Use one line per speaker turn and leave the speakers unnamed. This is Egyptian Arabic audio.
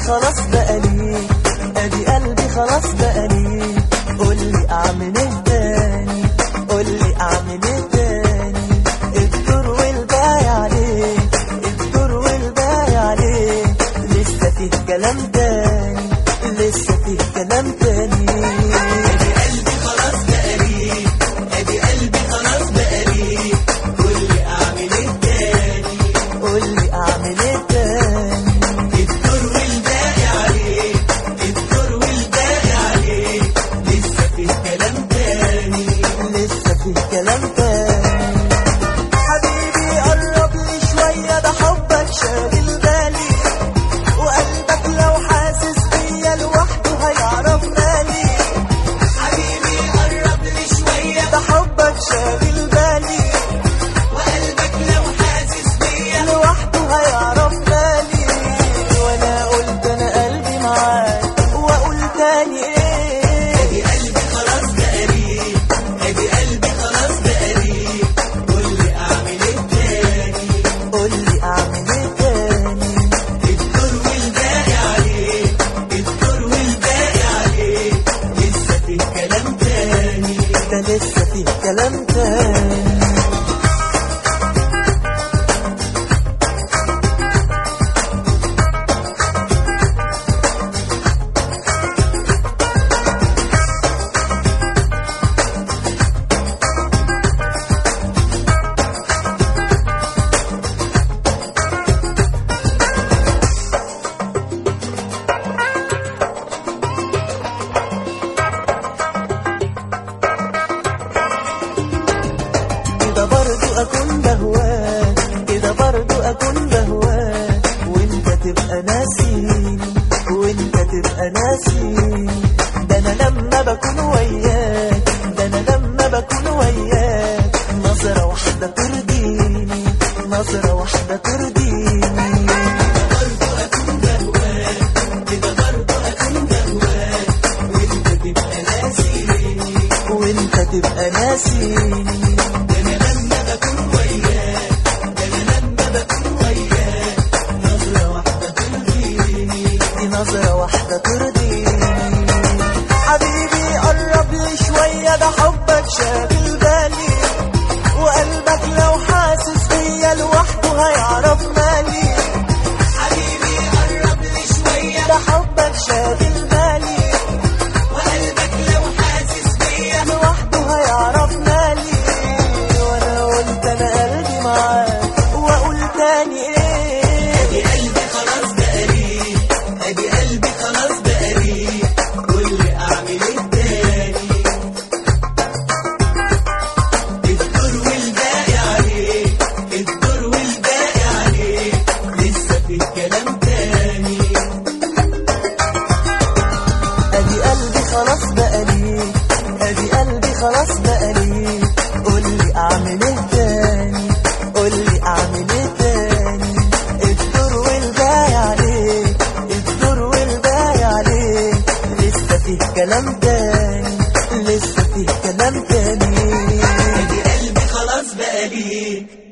خلاص بقى ليك ادي قلبي خلاص بقى ليك قولي اعمل ايه تاني قولي اعمل ايه تاني الدور والباقي عليك الدور والباقي عليك لسه فيه كلام تاني لسه فيه كلام تاني ادي قلبي خلاص بقى ليك ادي قلبي خلاص بقى ليك قولي اعمل ايه تاني قولي اعمل ايه تاني الدور والباقي عليك الدور والباقي عليك لسه فيه كلام تاني لسه فيه كلام تاني حبيبي قرب لي شوية ده حبك شاغل بالي وقلبك لو حاسس بيا لوحده هيعرف مالي حبيبي قرب لي شوية ده حبك شاغل بالي وقلبك لو حاسس بيا لوحده هيعرف مالي وانا قلت انا قلبي معاك واقول تاني ايه ادي قلبي خلاص بقى ليك ادي قلبي خلاص بقى ليك قولي اعمل ايه تاني قولي اعمل ايه تاني الدور والباقي عليك الدور والباقي عليك لسه فيه كلام تاني ده لسه فيه كلام تاني كده برضو اكون بهواك كده برضو اكون بهواك وانت تبقى ناسيني وانت تبقى ناسيني ده انا لما بكون وياك ده انا لما بكون وياك نظرة واحدة ترضيني نظرة واحدة ترضيني برضو اكون بهواك كده برضو اكون بهواك وانت تبقى ناسيني وانت تبقى ناسيني دي نظرة واحدة ترضيني حبيبي قرب لي شوية ده حبك شاغل بالي وقلبك لو حاسس بيا لوحده هيعرف مالي حبيبي قرب لي شوية ده حبك شاغل بالي وقلبك لو حاسس بيا لوحده هيعرف مالي وانا قلت انا قلبي معاك واقول تاني ايه ادي قلبي خلاص بقى ليك ادي قلبي خلاص بقى ليك قولي اعمل ايه تاني الدور والباقي عليك الدور والباقي عليك لسه في كلام تاني ادي قلبي خلاص بقى ليك ادي قلبي خلاص بقى ليك قولي اعمل ايه تاني قولي اعمل ايه تاني الدور والباقي عليك الدور والباقي عليك لسه فيه كلام تاني لسه فيه كلام تاني ادي قلبي خلاص بقى ليك